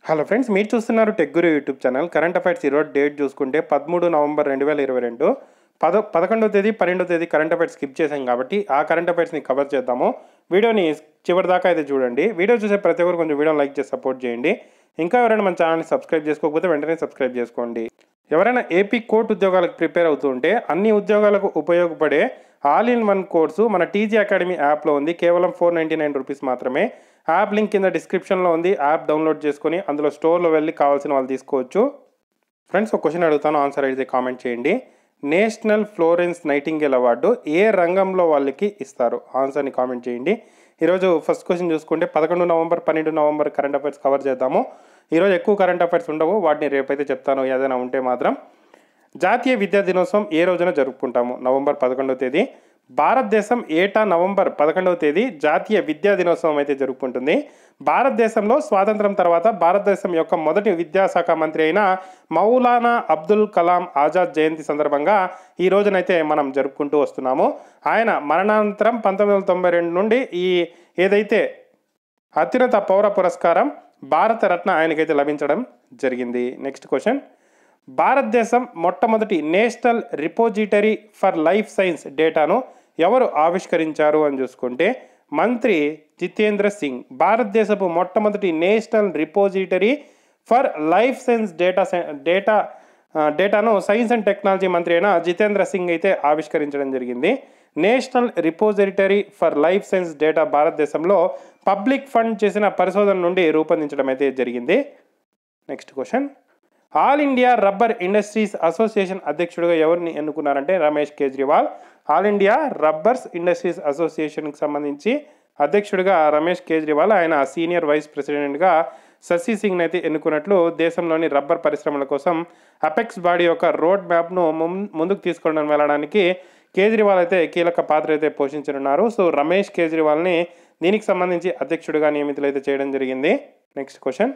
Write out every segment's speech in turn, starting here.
hello friends మీరు చూస్తున్నారు tech guru YouTube channel current affairs ఈరోజు డేట్ చూసుకుంటే పదమూడు నవంబర్ రెండు వేల ఇరవై రెండు పద పదకొండవ తేదీ పన్నెండవ తేదీ కరెంట్ అఫైర్స్ స్కిప్ చేశాం కాబట్టి ఆ కరెంట్ అఫైర్స్ని కవర్ చేద్దాము వీడియోని చివరి దాకా అయితే చూడండి వీడియో చూసే ప్రతి ఒక్కరు కొంచెం వీడియోని లైక్ చేసి సపోర్ట్ చేయండి ఇంకా ఎవరైనా మన ఛానల్ని సబ్స్క్రైబ్ చేసుకోకపోతే వెంటనే సబ్స్క్రైబ్ చేసుకోండి ఎవరైనా ఏపీ కోర్ట్ ఉద్యోగాలకు ప్రిపేర్ అవుతూ ఉంటే అన్ని ఉద్యోగాలకు ఉపయోగపడే ఆల్ ఇన్ వన్ కోర్సు మన టీజీ అకాడమీ యాప్లో ఉంది కేవలం ఫోర్ నైంటీ నైన్ రూపీస్ మాత్రమే యాప్ లింక్ కింద డిస్క్రిప్షన్లో ఉంది యాప్ డౌన్లోడ్ చేసుకొని అందులో స్టోర్లో వెళ్ళి కావాల్సిన వాళ్ళు తీసుకోవచ్చు ఫ్రెండ్స్ ఒక క్వశ్చన్ అడుగుతాను ఆన్సర్ అయితే కామెంట్ చేయండి నేషనల్ ఫ్లోరెన్స్ నైటింగేల్ అవార్డు ఏ రంగంలో వాళ్ళకి ఇస్తారు ఆన్సర్ని కామెంట్ చేయండి ఈరోజు ఫస్ట్ క్వశ్చన్ చూసుకుంటే పదకొండు నవంబర్ పన్నెండు నవంబర్ కరెంట్ అఫైర్స్ కవర్ చేద్దాము ఈరోజు ఎక్కువ కరెంట్ అఫైర్స్ ఉండవు వాటిని రేపైతే చెప్తాను ఏదైనా ఉంటే మాత్రం జాతీయ విద్యా దినోత్సవం ఏ రోజున జరుపుకుంటాము నవంబర్ పదకొండవ తేదీ భారతదేశం ఏటా నవంబర్ పదకొండవ తేదీ జాతీయ విద్యా దినోత్సవం అయితే జరుపుకుంటుంది భారతదేశంలో స్వాతంత్రం తర్వాత భారతదేశం యొక్క మొదటి విద్యాశాఖ మంత్రి అయిన మౌలానా అబ్దుల్ కలాం ఆజాద్ జయంతి సందర్భంగా ఈ రోజునైతే మనం జరుపుకుంటూ వస్తున్నాము ఆయన మరణానంతరం పంతొమ్మిది వందల తొంభై రెండు నుండి ఈ ఏదైతే అత్యున్నత పౌర పురస్కారం భారతరత్న ఆయనకైతే లభించడం జరిగింది నెక్స్ట్ క్వశ్చన్ భారతదేశం మొట్టమొదటి national repository for life science డేటాను ఎవరు ఆవిష్కరించారు అని చూసుకుంటే మంత్రి జితేంద్ర సింగ్ భారతదేశపు మొట్టమొదటి national repository for life science data data డేటాను సైన్స్ అండ్ టెక్నాలజీ మంత్రి అయిన జితేంద్ర సింగ్ అయితే ఆవిష్కరించడం జరిగింది national repository for life science data భారతదేశంలో పబ్లిక్ ఫండ్ చేసిన పరిశోధన నుండి రూపొందించడం అయితే జరిగింది next question all India rubber industries association అధ్యక్షుడిగా ఎవరిని ఎన్నుకున్నారంటే Ramesh Kejriwal all India rubbers industries అసోసియేషన్కి సంబంధించి అధ్యక్షుడిగా రమేష్ కేజ్రీవాల్ ఆయన సీనియర్ వైస్ ప్రెసిడెంట్గా శశి సింగ్ని అయితే ఎన్నుకున్నట్లు దేశంలోని రబ్బర్ పరిశ్రమల కోసం అపెక్స్ బాడీ యొక్క రోడ్ మ్యాప్ను ముందుకు తీసుకొని వెళ్ళడానికి కేజ్రీవాల్ అయితే కీలక పాత్ర అయితే పోషించనున్నారు సో రమేష్ కేజ్రీవాల్ని దీనికి సంబంధించి అధ్యక్షుడిగా నియమితులు అయితే చేయడం జరిగింది నెక్స్ట్ క్వశ్చన్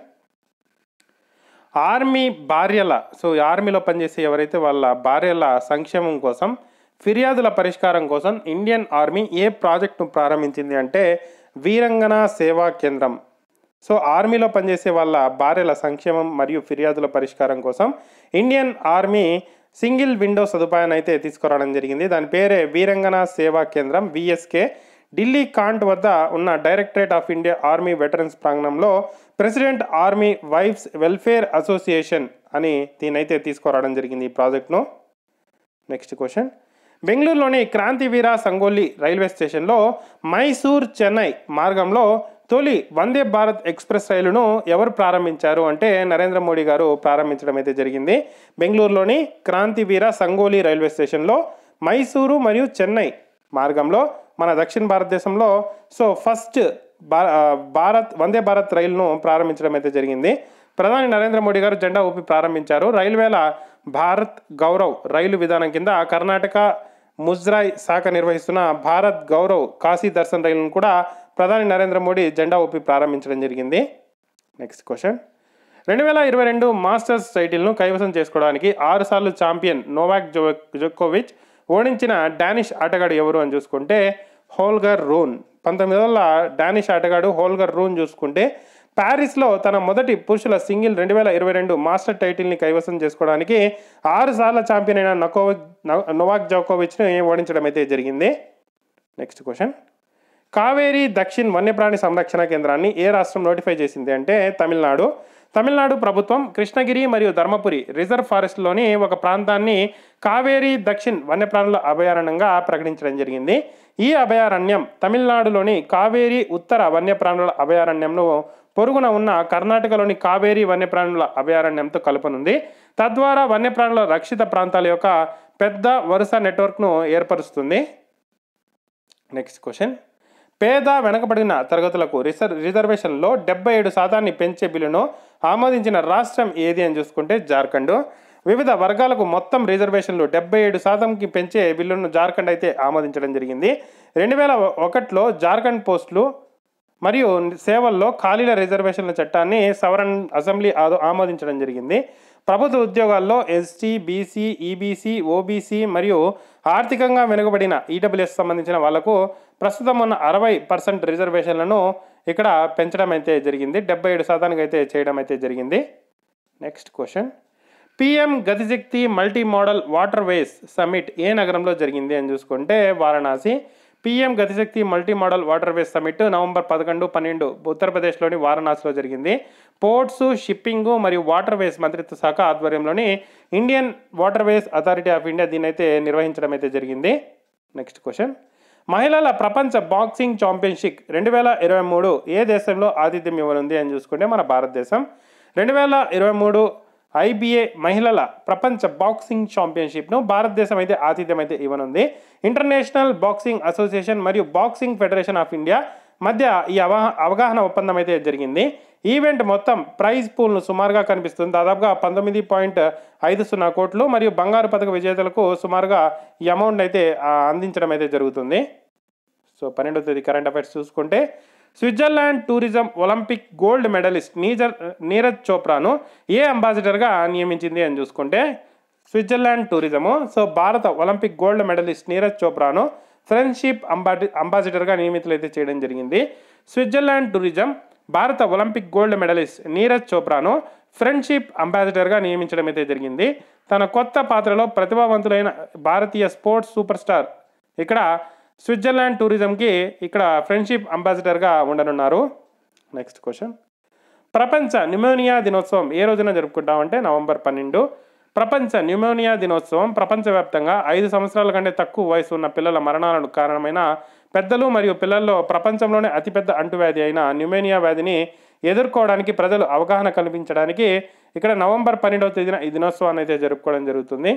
ఆర్మీ భార్యల సో ఆర్మీలో పనిచేసే ఎవరైతే వాళ్ళ భార్యల సంక్షేమం కోసం ఫిర్యాదుల పరిష్కారం కోసం ఇండియన్ ఆర్మీ ఏ ప్రాజెక్టును ప్రారంభించింది అంటే వీరంగన సేవా కేంద్రం సో ఆర్మీలో పనిచేసే వాళ్ళ భార్యల సంక్షేమం మరియు ఫిర్యాదుల పరిష్కారం కోసం ఇండియన్ ఆర్మీ సింగిల్ విండో సదుపాయాన్ని అయితే తీసుకురావడం జరిగింది దాని పేరే వీరంగన సేవా కేంద్రం విఎస్కే ఢిల్లీ కాంట్ వద్ద ఉన్న directorate of India army veterans ప్రాంగణంలో president army wives welfare association అని దీనైతే తీసుకురావడం జరిగింది ఈ ప్రాజెక్ట్ను నెక్స్ట్ క్వశ్చన్ బెంగళూరులోని క్రాంతివీర సంగోలి రైల్వే స్టేషన్లో మైసూర్ చెన్నై మార్గంలో తొలి వందే భారత్ ఎక్స్ప్రెస్ రైలును ఎవరు ప్రారంభించారు అంటే నరేంద్ర మోడీ గారు ప్రారంభించడం అయితే జరిగింది బెంగళూరులోని క్రాంతివీర సంగోలి రైల్వే స్టేషన్లో మైసూరు మరియు చెన్నై మార్గంలో మన దక్షిణ భారతదేశంలో సో ఫస్ట్ భారత్ వందే భారత్ రైలును ప్రారంభించడం అయితే జరిగింది ప్రధాని నరేంద్ర మోడీ గారు జెండా ఊపి ప్రారంభించారు రైల్వేల భారత్ గౌరవ్ రైలు విధానం కింద కర్ణాటక ముజ్రాయ్ శాఖ నిర్వహిస్తున్న భారత్ గౌరవ్ కాశీ దర్శన్ రైలును కూడా ప్రధాని నరేంద్ర మోడీ జెండా ఊపి ప్రారంభించడం జరిగింది నెక్స్ట్ క్వశ్చన్ రెండు వేల ఇరవై రెండు మాస్టర్స్ టైటిల్ను కైవసం చేసుకోవడానికి ఆరుసార్లు ఛాంపియన్ నోవాక్ జో జోకోవిచ్ ఓడించిన డానిష్ ఆటగాడు ఎవరు అని చూసుకుంటే హోల్గర్ రూన్ పంతొమ్మిది వందల డానిష్ ఆటగాడు హోల్గర్ రూన్ చూసుకుంటే ప్యారిస్లో తన మొదటి పురుషుల సింగిల్ రెండు వేల ఇరవై రెండు మాస్టర్ టైటిల్ని కైవసం చేసుకోవడానికి ఆరు సార్ల ఛాంపియన్ అయిన నకోవిక్ నోవాక్ జోకోవిచ్ని ఓడించడం అయితే జరిగింది నెక్స్ట్ క్వశ్చన్ కావేరీ దక్షిణ్ వన్యప్రాణి సంరక్షణ కేంద్రాన్ని ఏ రాష్ట్రం నోటిఫై చేసింది అంటే తమిళనాడు తమిళనాడు ప్రభుత్వం కృష్ణగిరి మరియు ధర్మపురి రిజర్వ్ ఫారెస్ట్లోని ఒక ప్రాంతాన్ని కావేరీ దక్షిణ్ వన్యప్రాణుల అభయారణ్యంగా ప్రకటించడం జరిగింది ఈ అభయారణ్యం తమిళనాడులోని కావేరీ ఉత్తర వన్యప్రాణుల అభయారణ్యంను పొరుగున ఉన్న కర్ణాటకలోని కావేరీ వన్యప్రాణుల అభయారణ్యంతో కలుపనుంది తద్వారా వన్యప్రాణుల రక్షిత ప్రాంతాల యొక్క పెద్ద వరుస నెట్వర్క్ను ఏర్పరుస్తుంది నెక్స్ట్ క్వశ్చన్ పేద వెనకబడిన తరగతులకు రిజర్ రిజర్వేషన్లో డెబ్బై ఏడు శాతాన్ని పెంచే బిల్లును ఆమోదించిన రాష్ట్రం ఏది అని చూసుకుంటే జార్ఖండ్ వివిధ వర్గాలకు మొత్తం రిజర్వేషన్లు డెబ్బై ఏడు శాతంకి పెంచే బిల్లును జార్ఖండ్ అయితే ఆమోదించడం జరిగింది రెండు వేల ఒకటిలో జార్ఖండ్ పోస్టులు మరియు సేవల్లో ఖాళీల రిజర్వేషన్ల చట్టాన్ని సవరణ అసెంబ్లీ ఆమోదించడం జరిగింది ప్రభుత్వ ఉద్యోగాల్లో ఎస్టీ బీసీ ఈబీసీ ఓబీసీ మరియు ఆర్థికంగా వెనుకబడిన ఈడబ్ల్యూఎస్ సంబంధించిన వాళ్లకు ప్రస్తుతం ఉన్న అరవై పర్సెంట్ రిజర్వేషన్లను ఇక్కడ పెంచడం అయితే జరిగింది డెబ్బై ఏడు శాతానికి అయితే చేయడం అయితే జరిగింది next question PM Gatishakti multi modal waterways summit ఏ నగరంలో జరిగింది అని చూసుకుంటే Varanasi PM Gatishakti multi modal waterways summit November పదకొండు పన్నెండు ఉత్తరప్రదేశ్లోని వారణాసిలో జరిగింది పోర్ట్స్ షిప్పింగ్ మరియు వాటర్ వేస్ మంత్రిత్వ శాఖ ఆధ్వర్యంలోని Indian waterways authority of India దీని అయితే నిర్వహించడం అయితే జరిగింది నెక్స్ట్ క్వశ్చన్ మహిళల ప్రపంచ బాక్సింగ్ ఛాంపియన్షిప్ రెండు వేల ఇరవై మూడు ఏ దేశంలో ఆతిథ్యం ఇవ్వనుంది అని చూసుకుంటే మన భారతదేశం రెండు వేల ఇరవై మూడు ఐబీఏ మహిళల ప్రపంచ బాక్సింగ్ ఛాంపియన్షిప్ను భారతదేశం అయితే ఆతిథ్యం అయితే ఇవ్వనుంది ఇంటర్నేషనల్ బాక్సింగ్ అసోసియేషన్ మరియు బాక్సింగ్ ఫెడరేషన్ ఆఫ్ ఇండియా మధ్య ఈ అవగా అవగాహన ఒప్పందం అయితే జరిగింది ఈవెంట్ మొత్తం ప్రైజ్ పూల్ను సుమారుగా కనిపిస్తుంది దాదాపుగా పంతొమ్మిది పాయింట్ ఐదు సున్నా కోట్లు మరియు బంగారు పథక విజేతలకు సుమారుగా ఈ అమౌంట్ అయితే ఆ, అందించడం అయితే జరుగుతుంది సో పన్నెండవ తేదీ కరెంట్ అఫైర్స్ చూసుకుంటే Switzerland tourism Olympic gold medalist నీజర్ నీరజ్ చోప్రాను ఏ అంబాసిడర్గా నియమించింది అని చూసుకుంటే స్విట్జర్లాండ్ టూరిజము సో భారత ఒలింపిక్ గోల్డ్ మెడలిస్ట్ నీరజ్ చోప్రాను ఫ్రెండ్షిప్ అంబాటి అంబాసిడర్గా నియమితులైతే చేయడం జరిగింది స్విట్జర్లాండ్ టూరిజం భారత ఒలింపిక్ గోల్డ్ మెడలిస్ట్ నీరజ్ చోప్రాను ఫ్రెండ్షిప్ అంబాసిడర్గా నియమించడం అయితే జరిగింది తన కొత్త పాత్రలో ప్రతిభావంతులైన భారతీయ స్పోర్ట్స్ సూపర్ స్టార్ ఇక్కడ స్విట్జర్లాండ్ టూరిజంకి ఇక్కడ ఫ్రెండ్షిప్ అంబాసిడర్గా ఉండనున్నారు నెక్స్ట్ క్వశ్చన్ ప్రపంచ న్యూమోనియా దినోత్సవం ఏ రోజున జరుపుకుంటామంటే నవంబర్ పన్నెండు ప్రపంచ న్యూమోనియా దినోత్సవం ప్రపంచవ్యాప్తంగా ఐదు సంవత్సరాల కంటే తక్కువ వయసు ఉన్న పిల్లల మరణాలకు కారణమైన పెద్దలు మరియు పిల్లల్లో ప్రపంచంలోనే అతిపెద్ద అంటువ్యాధి అయిన న్యూమోనియా వ్యాధిని ఎదుర్కోవడానికి ప్రజలు అవగాహన కల్పించడానికి ఇక్కడ నవంబర్ పన్నెండవ తేదీన ఈ దినోత్సవాన్ని అయితే జరుపుకోవడం జరుగుతుంది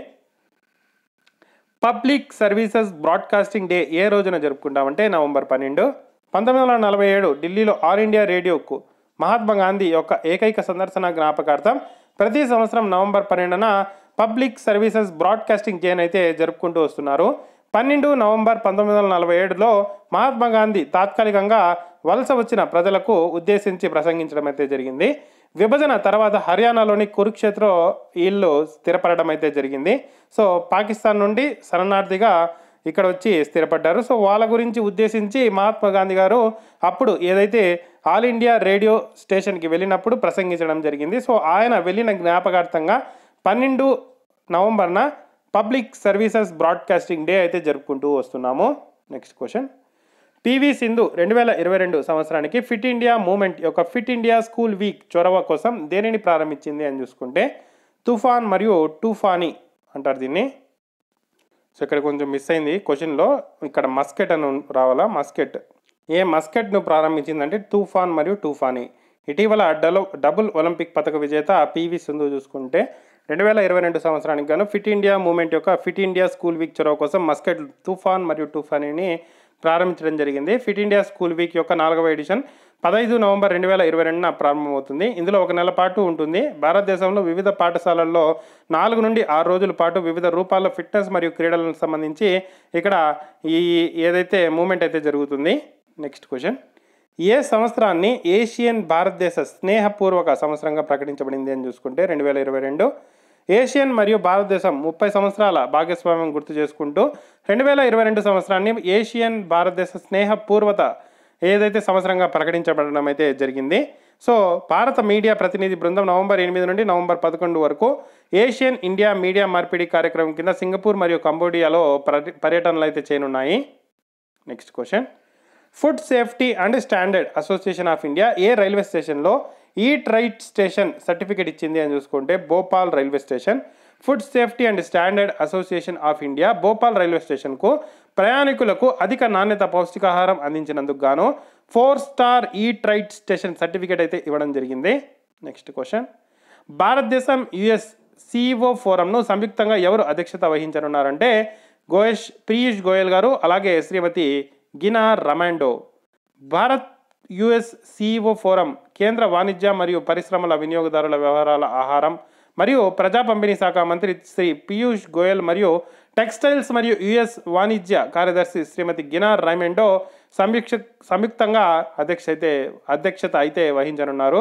పబ్లిక్ సర్వీసెస్ బ్రాడ్కాస్టింగ్ డే ఏ రోజున జరుపుకుంటామంటే నవంబర్ పన్నెండు పంతొమ్మిది వందల నలభై ఏడు ఢిల్లీలో ఆల్ ఇండియా రేడియోకు మహాత్మా గాంధీ యొక్క ఏకైక సందర్శన జ్ఞాపకార్థం ప్రతి సంవత్సరం నవంబర్ పన్నెండున పబ్లిక్ సర్వీసెస్ బ్రాడ్కాస్టింగ్ డేని అయితే జరుపుకుంటూ వస్తున్నారు పన్నెండు నవంబర్ పంతొమ్మిది వందల నలభై ఏడులో మహాత్మా గాంధీ తాత్కాలికంగా వలస వచ్చిన ప్రజలకు ఉద్దేశించి ప్రసంగించడం అయితే జరిగింది విభజన తర్వాత హర్యానాలోని కురుక్షేత్ర వీళ్ళు స్థిరపడడం అయితే జరిగింది సో పాకిస్తాన్ నుండి శరణార్థిగా ఇక్కడ వచ్చి స్థిరపడ్డారు సో వాళ్ళ గురించి ఉద్దేశించి మహాత్మా గాంధీ గారు అప్పుడు ఏదైతే ఆల్ ఇండియా రేడియో స్టేషన్కి వెళ్ళినప్పుడు ప్రసంగించడం జరిగింది సో ఆయన వెళ్ళిన జ్ఞాపకార్థంగా పన్నెండు నవంబర్న పబ్లిక్ సర్వీసెస్ బ్రాడ్కాస్టింగ్ డే అయితే జరుపుకుంటూ వస్తున్నాము నెక్స్ట్ క్వశ్చన్ పివి సింధు రెండు వేల ఇరవై రెండు సంవత్సరానికి ఫిట్ ఇండియా మూమెంట్ యొక్క ఫిట్ ఇండియా స్కూల్ వీక్ చొరవ కోసం దేనిని ప్రారంభించింది అని చూసుకుంటే తుఫాన్ మరియు టూఫానీ అంటారు దీన్ని సో ఇక్కడ కొంచెం మిస్ అయింది క్వశ్చన్లో ఇక్కడ మస్కెట్ అని ఉన్- రావాలా మస్కెట్ ఏ మస్కెట్ను ప్రారంభించిందంటే తూఫాన్ మరియు టూఫానీ ఇటీవల డలో డబుల్ ఒలింపిక్ పథక విజేత పివి సింధు చూసుకుంటే రెండు వేల ఇరవై రెండు సంవత్సరానికి గాను ఫిట్ ఇండియా మూమెంట్ యొక్క ఫిట్ ఇండియా స్కూల్ వీక్ చొరవ కోసం మస్కెట్ తుఫాన్ మరియు టూఫానీని ప్రారంభించడం జరిగింది ఫిట్ ఇండియా స్కూల్ వీక్ యొక్క నాలుగవ ఎడిషన్ పదహైదు నవంబర్ రెండు వేల ఇరవై రెండున ప్రారంభమవుతుంది ఇందులో ఒక నెల పాటు ఉంటుంది భారతదేశంలో వివిధ పాఠశాలల్లో నాలుగు నుండి ఆరు రోజుల పాటు వివిధ రూపాల్లో ఫిట్నెస్ మరియు క్రీడలకు సంబంధించి ఇక్కడ ఈ ఏదైతే మూమెంట్ అయితే జరుగుతుంది నెక్స్ట్ క్వశ్చన్ ఏ సంవత్సరాన్ని ఏషియన్ భారతదేశ స్నేహపూర్వక సంవత్సరంగా ప్రకటించబడింది అని చూసుకుంటే రెండు వేల ఇరవై రెండు ఏషియన్ మరియు భారతదేశం ముప్పై సంవత్సరాల భాగస్వామ్యం గుర్తు చేసుకుంటూ రెండు వేల ఇరవై రెండు సంవత్సరాన్ని ఏషియన్ భారతదేశ స్నేహపూర్వత ఏదైతే సంవత్సరంగా ప్రకటించబడడం అయితే జరిగింది సో భారత మీడియా ప్రతినిధి బృందం నవంబర్ ఎనిమిది నుండి నవంబర్ పదకొండు వరకు ఏషియన్ ఇండియా మీడియా మార్పిడి కార్యక్రమం కింద సింగపూర్ మరియు కంబోడియాలో పర్య- పర్యటనలు అయితే చేయనున్నాయి next question food safety and standard association of India ఏ రైల్వే స్టేషన్లో ఈట్ రైట్ స్టేషన్ సర్టిఫికేట్ ఇచ్చింది అని చూసుకుంటే Bhopal railway station food safety and standard association of India Bhopal railway స్టేషన్కు ప్రయాణికులకు అధిక నాణ్యత పౌష్టికాహారం అందించినందుకు గాను four star eat right station certificate అయితే ఇవ్వడం జరిగింది నెక్స్ట్ క్వశ్చన్ భారతదేశం యుఎస్ సిఇఓ ఫోరంను సంయుక్తంగా ఎవరు అధ్యక్షత వహించనున్నారంటే గోయష్ పీయూష్ గోయల్ గారు అలాగే Shrimati Gina రమాండో Bharat US CEO forum కేంద్ర వాణిజ్య మరియు పరిశ్రమల వినియోగదారుల వ్యవహారాల ఆహారం మరియు ప్రజా పంపిణీ శాఖ మంత్రి శ్రీ పీయూష్ గోయల్ మరియు టెక్స్టైల్స్ మరియు యుఎస్ వాణిజ్య కార్యదర్శి శ్రీమతి గినా రైమెండో సంయుక్ష సంయుక్తంగా అధ్యక్ష అయితే అధ్యక్షత అయితే వహించనున్నారు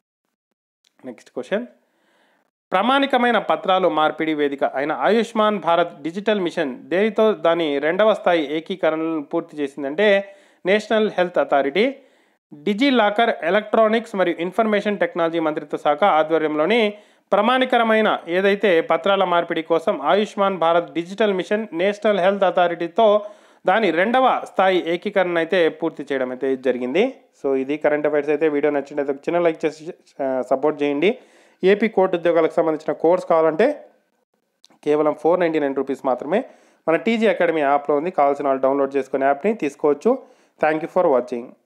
నెక్స్ట్ క్వశ్చన్ ప్రామాణికమైన పత్రాలు మార్పిడి వేదిక అయిన ఆయుష్మాన్ భారత్ డిజిటల్ మిషన్ దేనితో దాని రెండవ స్థాయి ఏకీకరణను పూర్తి చేసిందంటే national health authority DigiLocker electronics మరియు ఇన్ఫర్మేషన్ టెక్నాలజీ మంత్రిత్వ శాఖ ఆధ్వర్యంలోని ప్రమాణికరమైన ఏదైతే పత్రాల మార్పిడి కోసం Ayushman Bharat digital mission national health అథారిటీతో దాని రెండవ స్థాయి ఏకీకరణ అయితే పూర్తి చేయడం అయితే జరిగింది సో ఇది కరెంట్ అఫైర్స్ అయితే వీడియో నచ్చినట్లయితే ఒక చిన్న లైక్ చేసి సపోర్ట్ చేయండి ఏపీ కోర్టు ఉద్యోగాలకు సంబంధించిన కోర్స్ కావాలంటే కేవలం ఫోర్ నైంటీ నైన్ రూపీస్ మాత్రమే మన టీజీ అకాడమీ యాప్లో ఉంది కావాల్సిన వాళ్ళు డౌన్లోడ్ చేసుకునే యాప్ని తీసుకోవచ్చు థ్యాంక్ యూ ఫర్ వాచింగ్